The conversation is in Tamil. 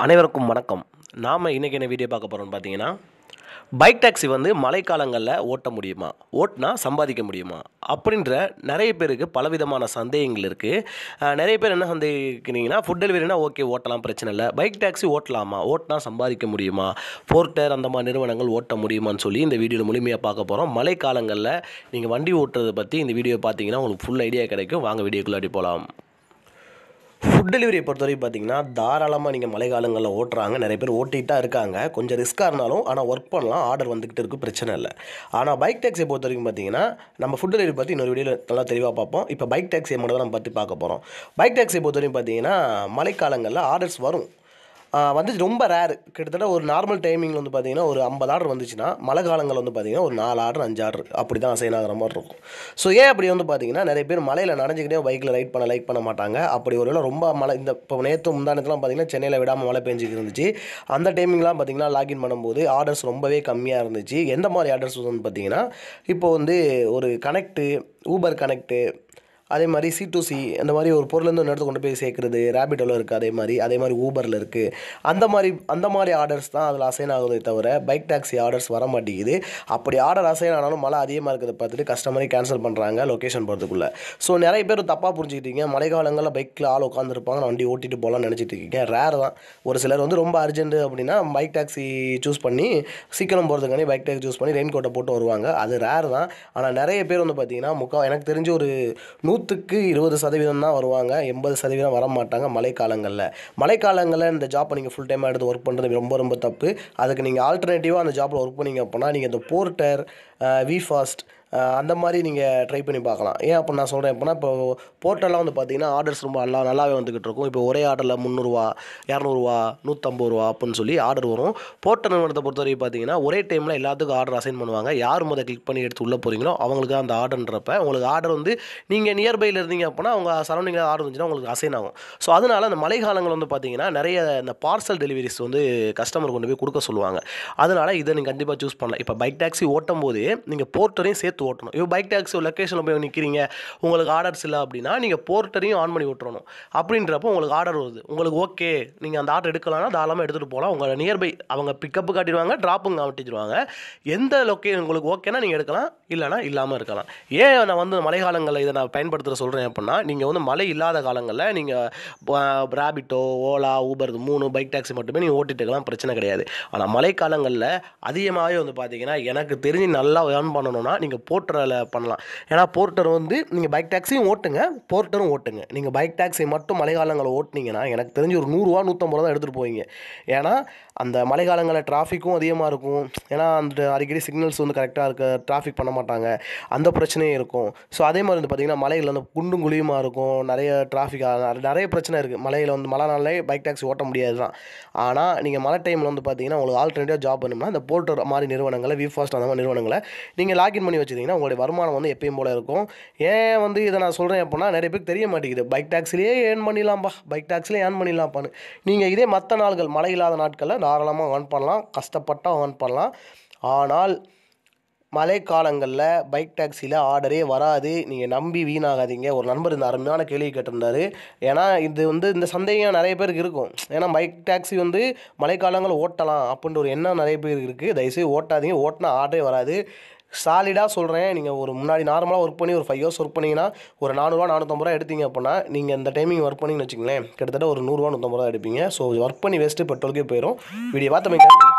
அனைவருக்கும் வணக்கம் நாம் இன்றைக்கி என்ன வீடியோ பார்க்க போகிறோம்னு பார்த்தீங்கன்னா பைக் டாக்ஸி வந்து மழைக்காலங்களில் ஓட்ட முடியுமா ஓட்டினா சம்பாதிக்க முடியுமா அப்படின்ற நிறைய பேருக்கு பலவிதமான சந்தேகங்கள் இருக்குது நிறைய பேர் என்ன சந்தேகிக்கிறீங்கன்னா ஃபுட் டெலிவரினா ஓகே ஓட்டலாம் பிரச்சனை இல்லை பைக் டாக்ஸி ஓட்டலாமா ஓட்டினா சம்பாதிக்க முடியுமா போர்ட்டர் அந்த மாதிரி நிறுவனங்கள் ஓட்ட முடியுமான்னு சொல்லி இந்த வீடியோவில் முழுமையாக பார்க்க போகிறோம் மழைக்காலங்களில் நீங்கள் வண்டி ஓட்டுறதை பற்றி இந்த வீடியோ பார்த்தீங்கன்னா உங்களுக்கு ஃபுல் ஐடியா கிடைக்கும் வாங்க வீடியோக்குள்ளாடி போகலாம் ஃபுட் டெலிவரியை பொறுத்தவரைக்கும் பார்த்தீங்கன்னா தாராளமாக நீங்கள் மழை காலங்களில் ஓட்டுறாங்க நிறைய பேர் ஓட்டிகிட்டு தான் இருக்காங்க கொஞ்சம் ரிஸ்க்காக இருந்தாலும் ஆனால் ஒர்க் பண்ணலாம் ஆர்டர் வந்துக்கிட்டு இருக்கு பிரச்சனை இல்லை ஆனால் பைக் டாக்ஸியை பொறுத்த வரைக்கும் பார்த்தீங்கன்னா நம்ம ஃபுட் டெலிவரி பற்றி இன்னொரு வீடியோவில் நல்லா தெளிவாக பார்ப்போம் இப்போ பைக் டாக்ஸியை மட்டும் தான் நம்ம பற்றி பார்க்க போகிறோம் பைக் டாக்ஸியை பொறுத்த வரைக்கும் பார்த்தீங்கன்னா மழைக்காலங்களில் ஆர்டர்ஸ் வரும் ஆஹ் வந்து ரொம்ப ரேர் கிட்டத்தட்ட ஒரு நார்மல் டைமிங்கில் வந்து பார்த்தீங்கன்னா ஒரு ஐம்பது ஆர்டர் வந்துச்சுன்னா மழை காலங்கள் வந்து பார்த்தீங்கன்னா ஒரு நாலு ஆர்டர் அஞ்சு ஆர்டர் அப்படி தான் அசைன் ஆகிற மாதிரி இருக்கும் ஸோ ஏன் அப்படி வந்து பார்த்தீங்கன்னா நிறைய பேர் மலையில் நனைஞ்சிக்கிட்டே பைக்கில் ரைட் பண்ண லைக் பண்ண மாட்டாங்க அப்படி ஒரு வேளை ரொம்ப மழை இந்த இப்போ நேற்று முந்தானத்துலாம் பார்த்தீங்கன்னா சென்னையில் விடாமல் மழை பெஞ்சிட்டு இருந்துச்சு அந்த டைமிங்லாம் பார்த்தீங்கன்னா லாகின் பண்ணும்போது ஆர்டர்ஸ் ரொம்பவே கம்மியாக இருந்துச்சு எந்த மாதிரி ஆர்டர்ஸ் வந்து பார்த்தீங்கன்னா இப்போ வந்து ஒரு கனெக்ட்டு ஊபர் கனெக்ட்டு அதே மாதிரி சி டு சி அந்த மாதிரி ஒரு பொருள் வந்து இடத்துல கொண்டு போய் சேர்க்குறது ரேபிட்டோவில் இருக்குது அதே மாதிரி அதே மாதிரி ஊபரில் இருக்குது அந்த மாதிரி அந்த மாதிரி ஆர்டர்ஸ் தான் அதில் அசைன் ஆகுதே தவிர பைக் டாக்ஸி ஆர்டர்ஸ் வர மாட்டேங்குது அப்படி ஆர்டர் அசைன் ஆனாலும் மழை அதிகமாக இருக்கிறத பார்த்துட்டு கஸ்டமரே கேன்சல் பண்ணுறாங்க லொக்கேஷன் போகிறதுக்குள்ளே ஸோ நிறைய பேர் தப்பாக புரிஞ்சுக்கிட்டீங்க மழை காலங்களில் பைக்கில் ஆள் உட்காந்துருப்பாங்க வண்டி ஓட்டிட்டு போகலாம்னு நினச்சிட்டு இருக்கீங்க ரேர் தான் ஒரு சிலர் வந்து ரொம்ப அர்ஜென்ட் அப்படின்னா பைக் டாக்ஸி சூஸ் பண்ணி சீக்கிரம் போகிறதுக்கானே பைக் டாக்ஸி சூஸ் பண்ணி ரெயின் கோட்டை போட்டு வருவாங்க அது ரேர் தான் ஆனால் நிறைய பேர் வந்து பார்த்தீங்கன்னா முக்கா எனக்கு தெரிஞ்சு ஒரு நூற்றுக்கு இருபது சதவீதம் தான் வருவாங்க எண்பது சதவீதம் வர மாட்டாங்க மழைக்காலங்களில் மழைக்காலங்களில் இந்த ஜாப்பை நீங்கள் ஃபுல் டைமாக எடுத்து ஒர்க் பண்ணுறது ரொம்ப ரொம்ப தப்பு அதுக்கு நீங்கள் ஆல்டர்னேட்டிவாக அந்த ஜாப்பில் ஒர்க் பண்ணீங்க அப்படின்னா நீங்கள் இந்த போர்ட்டர் வி ஃபாஸ்ட் அந்த மாதிரி நீங்கள் ட்ரை பண்ணி பார்க்கலாம் ஏன் அப்போ நான் சொல்கிறேன் அப்படின்னா இப்போ போர்ட்டெல்லாம் வந்து பார்த்தீங்கன்னா ஆர்டர்ஸ் ரொம்ப நல்லா நல்லாவே வந்துக்கிட்டு இருக்கும் இப்போ ஒரே ஆர்டரில் முந்நூறுரூவா இரநூறுவா நூற்றம்பது ரூபா அப்படின்னு சொல்லி ஆர்டர் வரும் போர்ட்டல் நிறுவனத்தை பொறுத்த வரைக்கும் பார்த்தீங்கன்னா ஒரே டைமில் எல்லாத்துக்கும் ஆர்டர் அசைன் பண்ணுவாங்க யார் முதல் கிளிக் பண்ணி எடுத்து உள்ளே போகிறீங்களோ அவங்களுக்கு அந்த ஆர்டர்ன்றப்ப உங்களுக்கு ஆர்டர் வந்து நீங்கள் நியர்பையில் இருந்தீங்க அப்படின்னா அவங்க சரௌண்டிங்கில் ஆர்டர் இருந்துச்சுன்னா உங்களுக்கு அசைன் ஆகும் ஸோ அதனால் அந்த மழை காலங்கள் வந்து பார்த்தீங்கன்னா நிறைய இந்த பார்சல் டெலிவரிஸ் வந்து கஸ்டமர் கொண்டு போய் கொடுக்க சொல்லுவாங்க அதனால் இதை நீங்கள் கண்டிப்பாக சூஸ் பண்ணலாம் இப்போ பைக் டாக்ஸி ஓட்டும் போது நீங்கள் போர்ட்டரையும் சேர்த்து ஓட்டணும் இப்போ பைக் டாக்ஸி ஒரு லொக்கேஷனில் போய் நிற்கிறீங்க உங்களுக்கு ஆர்டர்ஸ் இல்லை அப்படின்னா நீங்கள் போர்ட்டரையும் ஆன் பண்ணி விட்டுறணும் அப்படின்றப்போ உங்களுக்கு ஆர்டர் வருது உங்களுக்கு ஓகே நீங்கள் அந்த ஆர்டர் எடுக்கலாம்னா தாராளமாக எடுத்துகிட்டு போகலாம் உங்கள் நியர்பை அவங்க பிக்கப்பு காட்டிடுவாங்க ட்ராப்பும் காட்டிடுவாங்க எந்த லொக்கே உங்களுக்கு ஓகேனா நீங்கள் எடுக்கலாம் இல்லைனா இல்லாமல் இருக்கலாம் ஏன் நான் வந்து மழை காலங்களில் இதை நான் பயன்படுத்துகிற சொல்கிறேன் அப்படின்னா நீங்கள் வந்து மழை இல்லாத காலங்களில் நீங்கள் ரேபிட்டோ ஓலா ஊபர் இது மூணு பைக் டாக்ஸி மட்டுமே நீங்கள் ஓட்டிட்டு இருக்கலாம் பிரச்சனை கிடையாது ஆனால் மழை காலங்களில் அதிகமாகவே வந்து பார்த்தீங்கன்னா எனக்கு தெரிஞ்சு நல்லா ஏர்ன் பண்ணணும்னா நீங்கள் போர்ட்டரில் பண்ணலாம் ஏன்னா போர்ட்டர் வந்து நீங்கள் பைக் டாக்ஸியும் ஓட்டுங்க போர்ட்டரும் ஓட்டுங்க நீங்கள் பைக் டாக்ஸி மட்டும் மழை காலங்களில் ஓட்டுனீங்கன்னா எனக்கு தெரிஞ்சு ஒரு நூறுரூவா நூற்றம்பது ரூபா தான் எடுத்துகிட்டு போவீங்க ஏன்னா அந்த மழை காலங்களில் டிராஃபிக்கும் அதிகமாக இருக்கும் ஏன்னா அந்த அடிக்கடி சிக்னல்ஸ் வந்து கரெக்டாக இருக்க டிராஃபிக் பண்ண மாட்டாங்க அந்த பிரச்சனையும் இருக்கும் ஸோ அதே மாதிரி வந்து பார்த்திங்கன்னா மலையில் வந்து குண்டும் குழியுமா இருக்கும் நிறைய டிராஃபிக் நிறைய பிரச்சனை இருக்குது மலையில் வந்து மழை நாளே பைக் டாக்ஸி ஓட்ட முடியாது தான் ஆனால் நீங்கள் மழை டைமில் வந்து பார்த்தீங்கன்னா உங்களுக்கு ஆல்டர்னேட்டிவ் ஜாப் பண்ணணும்னா இந்த போர்ட்டர் மாதிரி நிறுவனங்களை வி ஃபாஸ்ட் அந்த மாதிரி நிறுவனங்களை நீங்கள் லாகின் பண்ணி வச்சுருந்தீங்கன்னா உங்களுடைய வருமானம் வந்து எப்பயும் போல் இருக்கும் ஏன் வந்து இதை நான் சொல்கிறேன் அப்படின்னா நிறைய பேருக்கு தெரிய மாட்டேங்குது பைக் டாக்ஸிலேயே ஏர்ன் பண்ணிடலாம்ப்பா பைக் டாக்ஸிலே ஏர்ன் பண்ணிடலாம்ப்பான்னு நீங்கள் இதே மற்ற நாள்கள் மழை இல்லாத நாட்களில் தாராளமாக ஏர்ன் பண்ணலாம் கஷ்டப்பட்டால் ஏர்ன் பண்ணலாம் ஆனால் மழை காலங்களில் பைக் டாக்ஸியில் ஆர்டரே வராது நீங்கள் நம்பி வீணாகாதீங்க ஒரு நண்பர் இந்த அருமையான கேள்வி கேட்டிருந்தாரு ஏன்னா இது வந்து இந்த சந்தேகம் நிறைய பேருக்கு இருக்கும் ஏன்னா பைக் டாக்ஸி வந்து மழைக்காலங்களில் ஓட்டலாம் அப்படின்ற ஒரு எண்ணம் நிறைய பேருக்கு இருக்குது தயவுசெய்து ஓட்டாதீங்க ஓட்டினா ஆர்டரே வராது சாலிடாக சொல்கிறேன் நீங்கள் ஒரு முன்னாடி நார்மலாக ஒர்க் பண்ணி ஒரு ஃபைவ் ஹவர்ஸ் ஒர்க் பண்ணிங்கன்னா ஒரு நானூறுரூவா நானூற்றம்பது ரூபா எடுத்தீங்க அப்படின்னா நீங்கள் இந்த டைமிங் ஒர்க் பண்ணிங்கன்னு வச்சுங்களேன் கிட்டத்தட்ட ஒரு நூறுரூவா நூற்றம்பது ரூபா எடுப்பீங்க ஸோ ஒர்க் பண்ணி வேஸ்ட்டு பெட்ரோலுக்கே போயிடும் வீடியோ பார்த்த